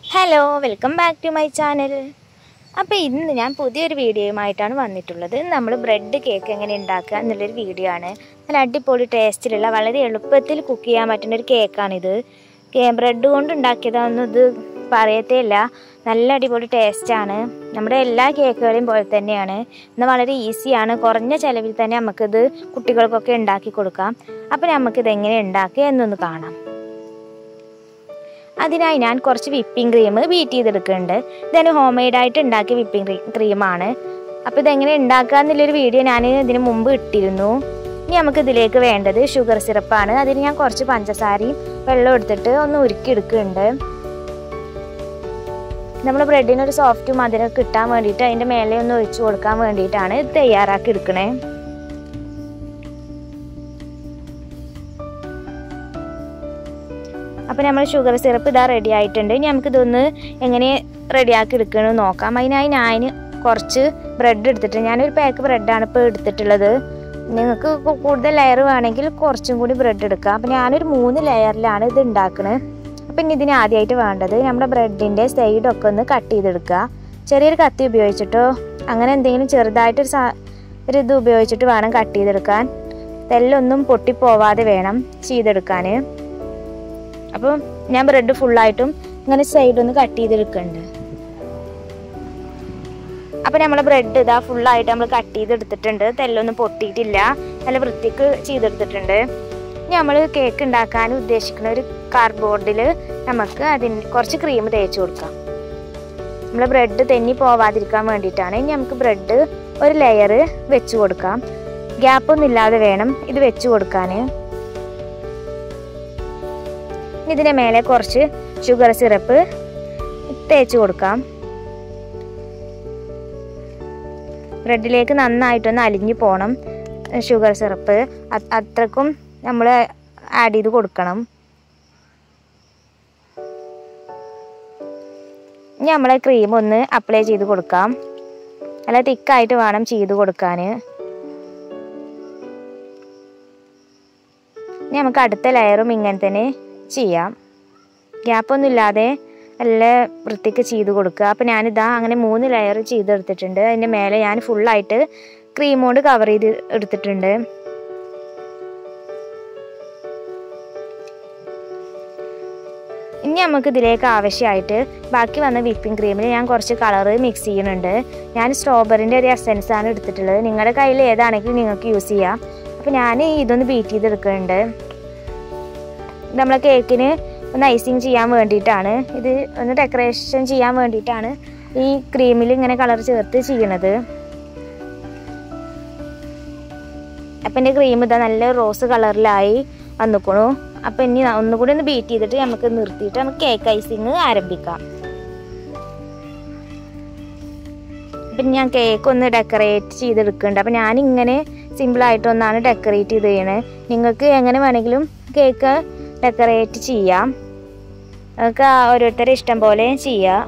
hello welcome back to my channel അപ്പോൾ ഇന്ന് ഞാൻ പുതിയൊരു വീഡിയോയുമായിട്ടാണ് വന്നിട്ടുള്ളത് നമ്മൾ ബ്രെഡ് കേക്ക് എങ്ങനെ ഉണ്ടാക്കുക എന്നുള്ളൊരു വീഡിയോ ആണ് നല്ല അടിപൊളി ടേസ്റ്റിലുള്ള വളരെ എളുപ്പത്തിൽ കുക്ക് ചെയ്യാൻ പറ്റുന്ന ഒരു കേക്കാണിത് ബ്രെഡ് കൊണ്ട് ഉണ്ടാക്കിയതാണെന്ന് ഇത് പറയത്തേ ഇല്ല നല്ല അടിപൊളി ടേസ്റ്റാണ് നമ്മുടെ എല്ലാ കേക്കുകളെയും പോലെ തന്നെയാണ് എന്നാൽ വളരെ ഈസിയാണ് കുറഞ്ഞ ചിലവിൽ തന്നെ നമുക്കിത് കുട്ടികൾക്കൊക്കെ ഉണ്ടാക്കി കൊടുക്കാം അപ്പോൾ നമുക്കിത് എങ്ങനെ ഉണ്ടാക്കുക എന്നൊന്ന് കാണാം അതിനായി ഞാൻ കുറച്ച് വിപ്പിംഗ് ക്രീം ബീറ്റ് ചെയ്തെടുക്കുന്നുണ്ട് ഇതാണ് ഹോം മെയ്ഡായിട്ട് ഉണ്ടാക്കിയ വിപ്പിംഗ് ക്രീമാണ് അപ്പോൾ ഇതെങ്ങനെ ഉണ്ടാക്കുക എന്നുള്ളൊരു വീഡിയോ ഞാൻ ഇതിന് മുമ്പ് ഇട്ടിരുന്നു ഇനി നമുക്ക് ഇതിലേക്ക് വേണ്ടത് ഷുഗർ സിറപ്പാണ് അതിന് ഞാൻ കുറച്ച് പഞ്ചസാരയും വെള്ളം എടുത്തിട്ട് ഒന്ന് ഉരുക്കി എടുക്കുന്നുണ്ട് നമ്മൾ ബ്രെഡിന് ഒരു സോഫ്റ്റ് മധുരം കിട്ടാൻ വേണ്ടിയിട്ട് അതിൻ്റെ മേലെ ഒന്ന് ഒഴിച്ചു കൊടുക്കാൻ വേണ്ടിയിട്ടാണ് ഇത് തയ്യാറാക്കി എടുക്കണേ അപ്പോൾ നമ്മൾ ഷുഗർ സിറപ്പ് ഇതാ റെഡി ആയിട്ടുണ്ട് ഇനി നമുക്കിതൊന്ന് എങ്ങനെ റെഡിയാക്കി എടുക്കണമെന്ന് നോക്കാം അതിനായി ഞാൻ കുറച്ച് ബ്രെഡ് എടുത്തിട്ട് ഞാനൊരു പാക്ക് ബ്രെഡാണ് ഇപ്പോൾ എടുത്തിട്ടുള്ളത് നിങ്ങൾക്ക് കൂടുതൽ ലെയർ വേണമെങ്കിൽ കുറച്ചും കൂടി ബ്രെഡ് എടുക്കാം അപ്പോൾ ഞാനൊരു മൂന്ന് ലെയറിലാണ് ഇത് ഉണ്ടാക്കുന്നത് അപ്പം ഇനി ഇതിന് ആദ്യമായിട്ട് വേണ്ടത് നമ്മുടെ ബ്രെഡിൻ്റെ സൈഡൊക്കെ ഒന്ന് കട്ട് ചെയ്തെടുക്കുക ചെറിയൊരു കത്തി ഉപയോഗിച്ചിട്ടോ അങ്ങനെ എന്തെങ്കിലും ചെറുതായിട്ടൊരു സാ ഒരു ഇത് ഉപയോഗിച്ചിട്ട് വേണം കട്ട് ചെയ്തെടുക്കാൻ തെല്ലൊന്നും പൊട്ടിപ്പോവാതെ വേണം ചെയ്തെടുക്കാൻ അപ്പോൾ ഞാൻ ബ്രെഡ് ഫുള്ളായിട്ടും ഇങ്ങനെ സൈഡ് ഒന്ന് കട്ട് ചെയ്തെടുക്കുന്നുണ്ട് അപ്പോൾ നമ്മൾ ബ്രെഡ് ഇതാ ഫുള്ളായിട്ട് നമ്മൾ കട്ട് ചെയ്തെടുത്തിട്ടുണ്ട് തെല്ലൊന്നും പൊട്ടിയിട്ടില്ല നല്ല വൃത്തിക്ക് ചെയ്തെടുത്തിട്ടുണ്ട് ഇനി നമ്മൾ കേക്ക് ഉണ്ടാക്കാൻ ഉദ്ദേശിക്കുന്ന ഒരു കാർഡ്ബോർഡിൽ നമുക്ക് അതിന് കുറച്ച് ക്രീം തേച്ച് കൊടുക്കാം നമ്മൾ ബ്രെഡ് തെന്നി പോവാതിരിക്കാൻ വേണ്ടിയിട്ടാണ് ഇനി നമുക്ക് ബ്രെഡ് ഒരു ലെയർ വെച്ച് കൊടുക്കാം ഗ്യാപ്പൊന്നും ഇല്ലാതെ വേണം ഇത് വെച്ച് കൊടുക്കാൻ ഇതിന് മേലെ കുറച്ച് ഷുഗർ സിറപ്പ് തേച്ച് കൊടുക്കാം ബ്രെഡിലേക്ക് നന്നായിട്ടൊന്ന് അലിഞ്ഞു പോകണം ഷുഗർ സിറപ്പ് അത്രക്കും നമ്മൾ ആഡ് ചെയ്ത് കൊടുക്കണം ഇനി നമ്മളെ ക്രീം ഒന്ന് അപ്ലൈ ചെയ്ത് കൊടുക്കാം നല്ല തിക്കായിട്ട് വേണം ചെയ്ത് കൊടുക്കാൻ ഇനി നമുക്ക് അടുത്ത ലെയറും ഇങ്ങനെ തന്നെ ചെയ്യാം ഗ്യാപ്പൊന്നും ഇല്ലാതെ നല്ല വൃത്തിക്ക് ചെയ്ത് കൊടുക്കുക അപ്പോൾ ഞാനിതാ അങ്ങനെ മൂന്ന് ലെയർ ചെയ്തെടുത്തിട്ടുണ്ട് അതിൻ്റെ മേലെ ഞാൻ ഫുള്ളായിട്ട് ക്രീം കൊണ്ട് കവർ ചെയ്ത് എടുത്തിട്ടുണ്ട് ഇനി നമുക്ക് ഇതിലേക്ക് ആവശ്യമായിട്ട് ബാക്കി വന്ന വിപ്പിംഗ് ക്രീമിൽ ഞാൻ കുറച്ച് കളറ് മിക്സ് ചെയ്യുന്നുണ്ട് ഞാൻ സ്ട്രോബെറിൻ്റെ ഒരു എസെൻസ് ആണ് എടുത്തിട്ടുള്ളത് നിങ്ങളുടെ കയ്യിൽ ഏതാണെങ്കിലും നിങ്ങൾക്ക് യൂസ് ചെയ്യാം അപ്പോൾ ഞാൻ ഇതൊന്ന് ബീറ്റ് ചെയ്തെടുക്കുന്നുണ്ട് നമ്മളെ കേക്കിന് ഒന്ന് ഐസിങ് ചെയ്യാൻ വേണ്ടിയിട്ടാണ് ഇത് ഒന്ന് ഡെക്കറേഷൻ ചെയ്യാൻ വേണ്ടിയിട്ടാണ് ഈ ക്രീമിൽ ഇങ്ങനെ കളർ ചേർത്ത് ചെയ്യണത് അപ്പം എൻ്റെ ക്രീം ഇതാ നല്ല റോസ് കളറിലായി വന്നിക്കണു അപ്പം ഇനി ഒന്നുകൂടി ഒന്ന് ബീറ്റ് ചെയ്തിട്ട് നമുക്ക് നിർത്തിയിട്ട് നമുക്ക് കേക്ക് ഐസിങ് ആരംഭിക്കാം അപ്പം ഞാൻ കേക്ക് ഒന്ന് ഡെക്കറേറ്റ് ചെയ്തെടുക്കുന്നുണ്ട് അപ്പം ഞാനിങ്ങനെ സിമ്പിളായിട്ടൊന്നാണ് ഡെക്കറേറ്റ് ചെയ്ത് ചെയ്യണത് നിങ്ങൾക്ക് എങ്ങനെ വേണമെങ്കിലും കേക്ക് ഡെക്കറേറ്റ് ചെയ്യാം അതൊക്കെ ഓരോരുത്തരുടെ ഇഷ്ടം പോലെ ചെയ്യാം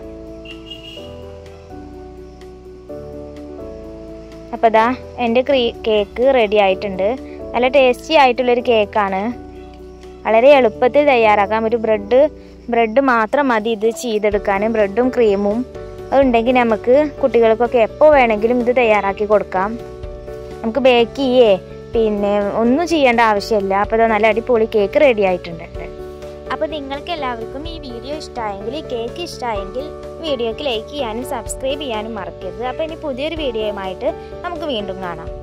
അപ്പോൾ ഇതാ എൻ്റെ ക്രീ കേക്ക് റെഡി ആയിട്ടുണ്ട് നല്ല ടേസ്റ്റി ആയിട്ടുള്ളൊരു കേക്കാണ് വളരെ എളുപ്പത്തിൽ തയ്യാറാക്കാം ഒരു ബ്രെഡ് ബ്രെഡ് മാത്രം മതി ഇത് ചെയ്തെടുക്കാൻ ബ്രെഡും ക്രീമും അതുണ്ടെങ്കിൽ നമുക്ക് കുട്ടികൾക്കൊക്കെ എപ്പോൾ വേണമെങ്കിലും ഇത് തയ്യാറാക്കി കൊടുക്കാം നമുക്ക് ബേക്ക് ചെയ്യേ പിന്നെ ഒന്നും ചെയ്യേണ്ട ആവശ്യമില്ല അപ്പോൾ നല്ല അടിപൊളി കേക്ക് റെഡി ആയിട്ടുണ്ട് അപ്പോൾ നിങ്ങൾക്ക് എല്ലാവർക്കും ഈ വീഡിയോ ഇഷ്ടമായെങ്കിൽ ഈ കേക്ക് ഇഷ്ടമായെങ്കിൽ വീഡിയോക്ക് ലൈക്ക് ചെയ്യാനും സബ്സ്ക്രൈബ് ചെയ്യാനും മറക്കരുത് അപ്പോൾ ഇനി പുതിയൊരു വീഡിയോയുമായിട്ട് നമുക്ക് വീണ്ടും കാണാം